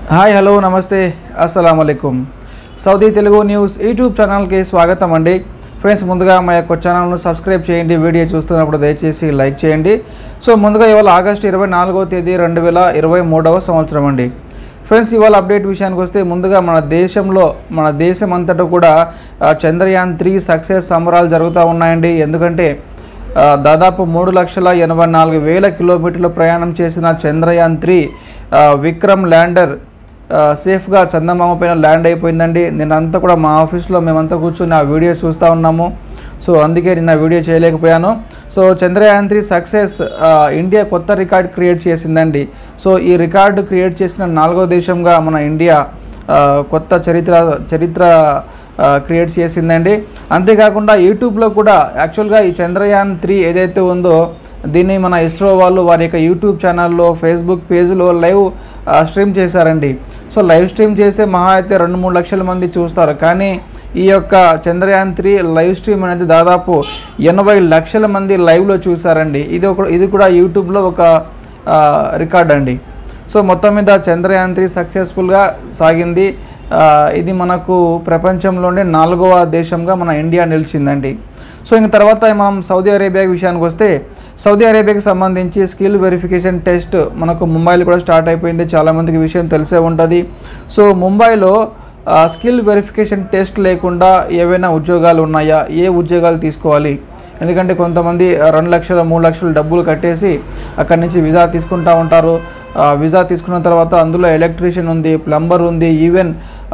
hi hello నమస్తే అస్సలం అయికం సౌదీ తెలుగు న్యూస్ యూట్యూబ్ ఛానల్కి స్వాగతం అండి ఫ్రెండ్స్ ముందుగా మా యొక్క ఛానల్ను సబ్స్క్రైబ్ చేయండి వీడియో చూస్తున్నప్పుడు దయచేసి లైక్ చేయండి సో ముందుగా ఇవాళ ఆగస్టు ఇరవై నాలుగవ తేదీ రెండు వేల ఇరవై మూడవ సంవత్సరం అండి ఫ్రెండ్స్ ఇవాళ అప్డేట్ విషయానికి వస్తే ముందుగా మన దేశంలో మన దేశం అంతటా కూడా ఆ, చంద్రయాన్ త్రీ సక్సెస్ సంబరాలు జరుగుతూ ఉన్నాయండి ఎందుకంటే ఆ, దాదాపు మూడు లక్షల ఎనభై నాలుగు వేల కిలోమీటర్లు ప్రయాణం చేసిన చంద్రయాన్ త్రీ ఆ, విక్రమ్ ల్యాండర్ ఆ, సేఫ్గా చందమామ పైన ల్యాండ్ అయిపోయిందండి నిన్నంతా కూడా మా ఆఫీస్లో మేమంతా కూర్చొని ఆ వీడియో చూస్తూ ఉన్నాము సో అందుకే నిన్న వీడియో చేయలేకపోయాను సో చంద్రయాన్ త్రీ సక్సెస్ ఆ, ఇండియా కొత్త రికార్డ్ క్రియేట్ చేసిందండి సో ఈ రికార్డు క్రియేట్ చేసిన నాలుగో దేశంగా మన ఇండియా ఆ, కొత్త చరిత్ర చరిత్ర ఆ, క్రియేట్ చేసిందండి అంతేకాకుండా యూట్యూబ్లో కూడా యాక్చువల్గా ఈ చంద్రయాన్ త్రీ ఏదైతే ఉందో దీన్ని మన ఇస్రో వాళ్ళు వారి యొక్క యూట్యూబ్ ఛానల్లో ఫేస్బుక్ పేజ్లో లైవ్ ఆ, స్ట్రీమ్ చేశారండి సో లైవ్ స్ట్రీమ్ చేసే మహా అయితే రెండు మూడు లక్షల మంది చూస్తారు కానీ ఈ యొక్క చంద్రయాన్ త్రీ లైవ్ స్ట్రీమ్ అనేది దాదాపు ఎనభై లక్షల మంది లైవ్లో చూసారండి ఇది ఒక ఇది కూడా యూట్యూబ్లో ఒక ఆ, రికార్డ్ అండి సో మొత్తం మీద చంద్రయాన్ త్రీ సక్సెస్ఫుల్గా సాగింది ఆ, ఇది మనకు ప్రపంచంలోనే నాలుగవ దేశంగా మన ఇండియా నిలిచిందండి సో ఇంక తర్వాత మనం సౌదీ అరేబియా విషయానికి వస్తే సౌదీ అరేబియాకి సంబంధించి స్కిల్ వెరిఫికేషన్ టెస్ట్ మనకు ముంబైలో కూడా స్టార్ట్ అయిపోయింది చాలామందికి విషయం తెలిసే ఉంటుంది సో ముంబైలో ఆ, స్కిల్ వెరిఫికేషన్ టెస్ట్ లేకుండా ఏవైనా ఉద్యోగాలు ఉన్నాయా ఏ ఉద్యోగాలు తీసుకోవాలి ఎందుకంటే కొంతమంది రెండు లక్షలు మూడు లక్షలు డబ్బులు కట్టేసి అక్కడి నుంచి వీసా తీసుకుంటా ఉంటారు ఆ, వీసా తీసుకున్న తర్వాత అందులో ఎలక్ట్రీషియన్ ఉంది ప్లంబర్ ఉంది ఈవెన్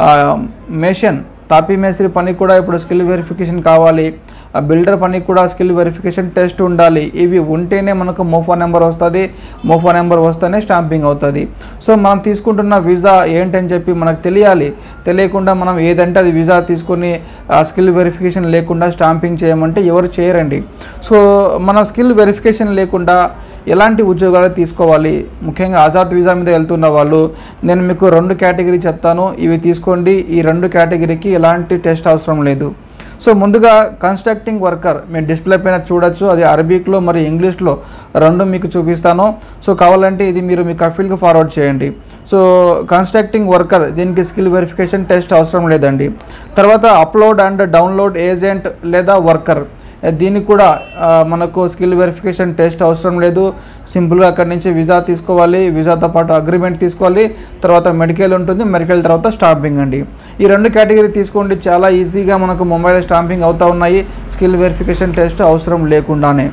మేషన్ తాపీ మేస్త్రి పనికి కూడా ఇప్పుడు స్కిల్ వెరిఫికేషన్ కావాలి ఆ బిల్డర్ పనికి కూడా స్కిల్ వెరిఫికేషన్ టెస్ట్ ఉండాలి ఇవి ఉంటేనే మనకు మోఫా నెంబర్ వస్తుంది మోఫా నెంబర్ వస్తేనే స్టాంపింగ్ అవుతుంది సో మనం తీసుకుంటున్న వీసా ఏంటని చెప్పి మనకు తెలియాలి తెలియకుండా మనం ఏదంటే అది వీసా తీసుకొని ఆ స్కిల్ వెరిఫికేషన్ లేకుండా స్టాంపింగ్ చేయమంటే ఎవరు చేయరండి సో మన స్కిల్ వెరిఫికేషన్ లేకుండా ఎలాంటి ఉద్యోగాలు తీసుకోవాలి ముఖ్యంగా ఆజాద్ వీసా మీద వెళ్తున్న వాళ్ళు నేను మీకు రెండు కేటగిరీ చెప్తాను ఇవి తీసుకోండి ఈ రెండు కేటగిరీకి ఎలాంటి టెస్ట్ అవసరం లేదు సో ముందుగా కన్స్ట్రక్టింగ్ వర్కర్ మీరు డిస్ప్లే పైన చూడొచ్చు అది అరబిక్లో మరి ఇంగ్లీష్లో రెండు మీకు చూపిస్తాను సో కావాలంటే ఇది మీరు మీ కఫీల్కి ఫార్వర్డ్ చేయండి సో కన్స్ట్రక్టింగ్ వర్కర్ దీనికి స్కిల్ వెరిఫికేషన్ టెస్ట్ అవసరం లేదండి తర్వాత అప్లోడ్ అండ్ డౌన్లోడ్ ఏజెంట్ లేదా వర్కర్ దీనికి కూడా ఆ, మనకు స్కిల్ వెరిఫికేషన్ టెస్ట్ అవసరం లేదు సింపుల్గా అక్కడి నుంచి వీసా తీసుకోవాలి వీసాతో పాటు అగ్రిమెంట్ తీసుకోవాలి తర్వాత మెడికల్ ఉంటుంది మెడికల్ తర్వాత స్టాంపింగ్ అండి ఈ రెండు కేటగిరీ తీసుకోండి చాలా ఈజీగా మనకు ముంబైలో స్టాంపింగ్ అవుతూ ఉన్నాయి స్కిల్ వెరిఫికేషన్ టెస్ట్ అవసరం లేకుండానే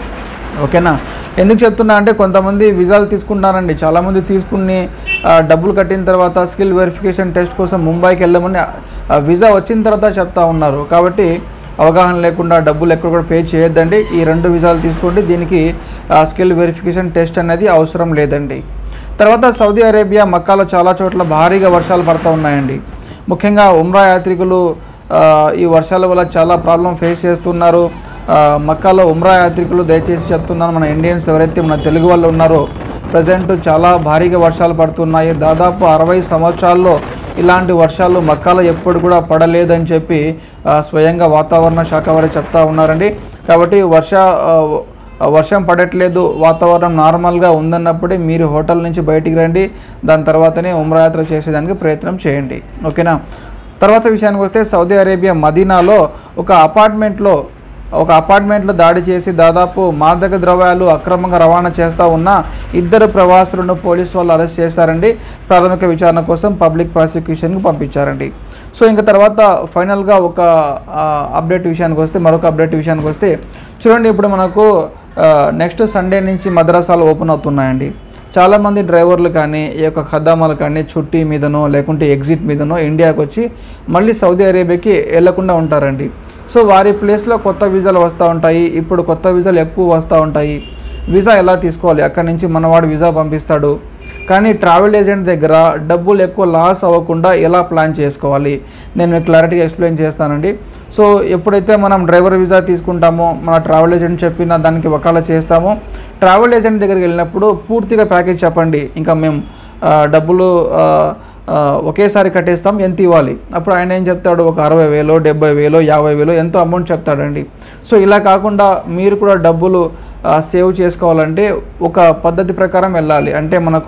ఓకేనా ఎందుకు చెప్తున్నా అంటే కొంతమంది విజాలు తీసుకుంటారండి చాలామంది తీసుకుని ఆ, డబ్బులు కట్టిన తర్వాత స్కిల్ వెరిఫికేషన్ టెస్ట్ కోసం ముంబైకి వెళ్ళమని ఆ, వీసా వచ్చిన తర్వాత చెప్తా ఉన్నారు కాబట్టి అవగాహన లేకుండా డబ్బులు ఎక్కడ కూడా పే చేయొద్దండి ఈ రెండు విజాలు తీసుకోండి దీనికి ఆ, స్కిల్ వెరిఫికేషన్ టెస్ట్ అనేది అవసరం లేదండి తర్వాత సౌదీ అరేబియా మక్కాలో చాలా చోట్ల భారీగా వర్షాలు పడుతూ ఉన్నాయండి ముఖ్యంగా ఉమ్రా యాత్రికులు ఆ, ఈ వర్షాల వల్ల చాలా ప్రాబ్లం ఫేస్ చేస్తున్నారు ఆ, మక్కాలో ఉమ్రా యాత్రికులు దయచేసి చెప్తున్నాను మన ఇండియన్స్ ఎవరైతే మన తెలుగు వాళ్ళు ఉన్నారో ప్రజెంట్ చాలా భారీగా వర్షాలు పడుతున్నాయి దాదాపు అరవై సంవత్సరాల్లో ఇలాంటి వర్షాలు మక్కాలో ఎప్పుడు కూడా పడలేదని చెప్పి ఆ, స్వయంగా వాతావరణ శాఖ వారు చెప్తా ఉన్నారండి కాబట్టి వర్ష ఆ, వర్షం పడట్లేదు వాతావరణం నార్మల్గా ఉందన్నప్పుడే మీరు హోటల్ నుంచి బయటికి రండి దాని తర్వాతనే ఉమ్రా యాత్ర చేసేదానికి ప్రయత్నం చేయండి ఓకేనా తర్వాత విషయానికి వస్తే సౌదీ అరేబియా మదీనాలో ఒక అపార్ట్మెంట్లో ఒక అపార్ట్మెంట్లో దాడి చేసి దాదాపు మాదక ద్రవ్యాలు అక్రమంగా రవాణా చేస్తూ ఉన్న ఇద్దరు ప్రవాసులను పోలీసు వాళ్ళు అరెస్ట్ చేశారండి ప్రాథమిక విచారణ కోసం పబ్లిక్ ప్రాసిక్యూషన్కి పంపించారండి సో ఇంకా తర్వాత ఫైనల్గా ఒక ఆ, అప్డేట్ విషయానికి వస్తే మరొక అప్డేట్ విషయానికి వస్తే చూడండి ఇప్పుడు మనకు నెక్స్ట్ సండే నుంచి మద్రసాలు ఓపెన్ అవుతున్నాయండి చాలామంది డ్రైవర్లు కానీ ఈ యొక్క ఖద్దామాలు కానీ చుట్టి మీదనో లేకుంటే ఎగ్జిట్ మీదనో ఇండియాకి వచ్చి మళ్ళీ సౌదీ అరేబియాకి వెళ్లకుండా ఉంటారండి సో వారి ప్లేస్లో కొత్త వీసాలు వస్తూ ఉంటాయి ఇప్పుడు కొత్త వీసాలు ఎక్కువ వస్తూ ఉంటాయి వీసా ఎలా తీసుకోవాలి అక్కడి నుంచి మనవాడు వీసా పంపిస్తాడు కానీ ట్రావెల్ ఏజెంట్ దగ్గర డబ్బులు ఎక్కువ లాస్ అవ్వకుండా ఎలా ప్లాన్ చేసుకోవాలి నేను మీకు క్లారిటీగా ఎక్స్ప్లెయిన్ చేస్తానండి సో ఎప్పుడైతే మనం డ్రైవర్ వీసా తీసుకుంటామో మన ట్రావెల్ ఏజెంట్ చెప్పిన దానికి వకాల చేస్తామో ట్రావెల్ ఏజెంట్ దగ్గరికి వెళ్ళినప్పుడు పూర్తిగా ప్యాకేజ్ చెప్పండి ఇంకా మేము ఆ, డబ్బులు ఆ, ఆ, ఒకేసారి కట్టేస్తాం ఎంత ఇవ్వాలి అప్పుడు ఆయన ఏం చెప్తాడు ఒక అరవై వేలో డెబ్బై వేలో యాభై వేలో ఎంతో అమౌంట్ చెప్తాడండి సో ఇలా కాకుండా మీరు కూడా డబ్బులు ఆ, సేవ్ చేసుకోవాలంటే ఒక పద్ధతి ప్రకారం వెళ్ళాలి అంటే మనకు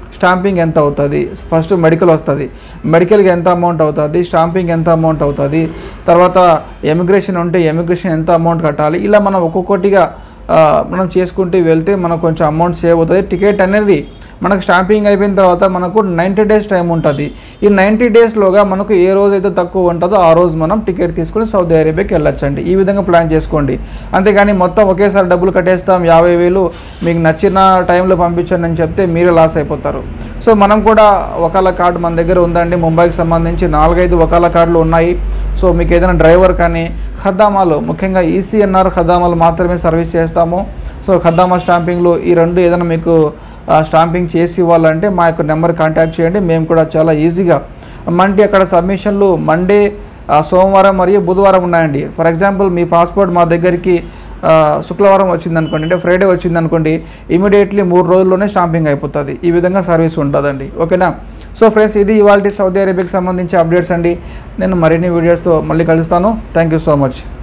స్టాంపింగ్ ఎంత అవుతుంది ఫస్ట్ మెడికల్ వస్తుంది మెడికల్కి ఎంత అమౌంట్ అవుతుంది స్టాంపింగ్ ఎంత అమౌంట్ అవుతుంది తర్వాత ఎమిగ్రేషన్ ఉంటే ఎమిగ్రేషన్ ఎంత అమౌంట్ కట్టాలి ఇలా మనం ఒక్కొక్కటిగా ఆ, మనం చేసుకుంటూ వెళ్తే మనకు కొంచెం అమౌంట్ సేవ్ అవుతుంది టికెట్ అనేది మనకు స్టాంపింగ్ అయిపోయిన తర్వాత మనకు నైంటీ డేస్ టైం ఉంటుంది ఈ నైంటీ డేస్లోగా మనకు ఏ రోజు అయితే తక్కువ ఉంటుందో ఆ రోజు మనం టికెట్ తీసుకొని సౌదీ అరేబియాకి వెళ్ళొచ్చండి ఈ విధంగా ప్లాన్ చేసుకోండి అంతేగాని మొత్తం ఒకేసారి డబ్బులు కట్టేస్తాం యాభై వేలు మీకు నచ్చిన టైంలో పంపించండి అని చెప్తే మీరే లాస్ అయిపోతారు సో మనం కూడా ఒకళ్ళ కార్డు మన దగ్గర ఉందండి ముంబైకి సంబంధించి నాలుగైదు ఒకళ్ళ కార్డులు ఉన్నాయి సో మీకు ఏదైనా డ్రైవర్ కానీ ఖద్దామాలు ముఖ్యంగా ఈసీఎన్ఆర్ ఖద్దామాలు మాత్రమే సర్వీస్ చేస్తాము సో ఖద్దామా స్టాంపింగ్లు ఈ రెండు ఏదైనా మీకు ఆ, స్టాంపింగ్ చేసి ఇవ్వాలంటే మా యొక్క నెంబర్ కాంటాక్ట్ చేయండి మేము కూడా చాలా ఈజీగా మండే అక్కడ సబ్మిషన్లు మండే ఆ, సోమవారం మరియు బుధవారం ఉన్నాయండి ఫర్ ఎగ్జాంపుల్ మీ పాస్పోర్ట్ మా దగ్గరికి ఆ, శుక్రవారం వచ్చింది అనుకోండి అంటే ఫ్రైడే వచ్చింది అనుకోండి ఇమీడియట్లీ మూడు రోజుల్లోనే స్టాంపింగ్ అయిపోతుంది ఈ విధంగా సర్వీస్ ఉంటుందండి ఓకేనా సో ఫ్రెండ్స్ ఇది ఇవాళ సౌదీ అరేబియాకి సంబంధించి అప్డేట్స్ అండి నేను మరిన్ని వీడియోస్తో మళ్ళీ కలుస్తాను థ్యాంక్ యూ సో మచ్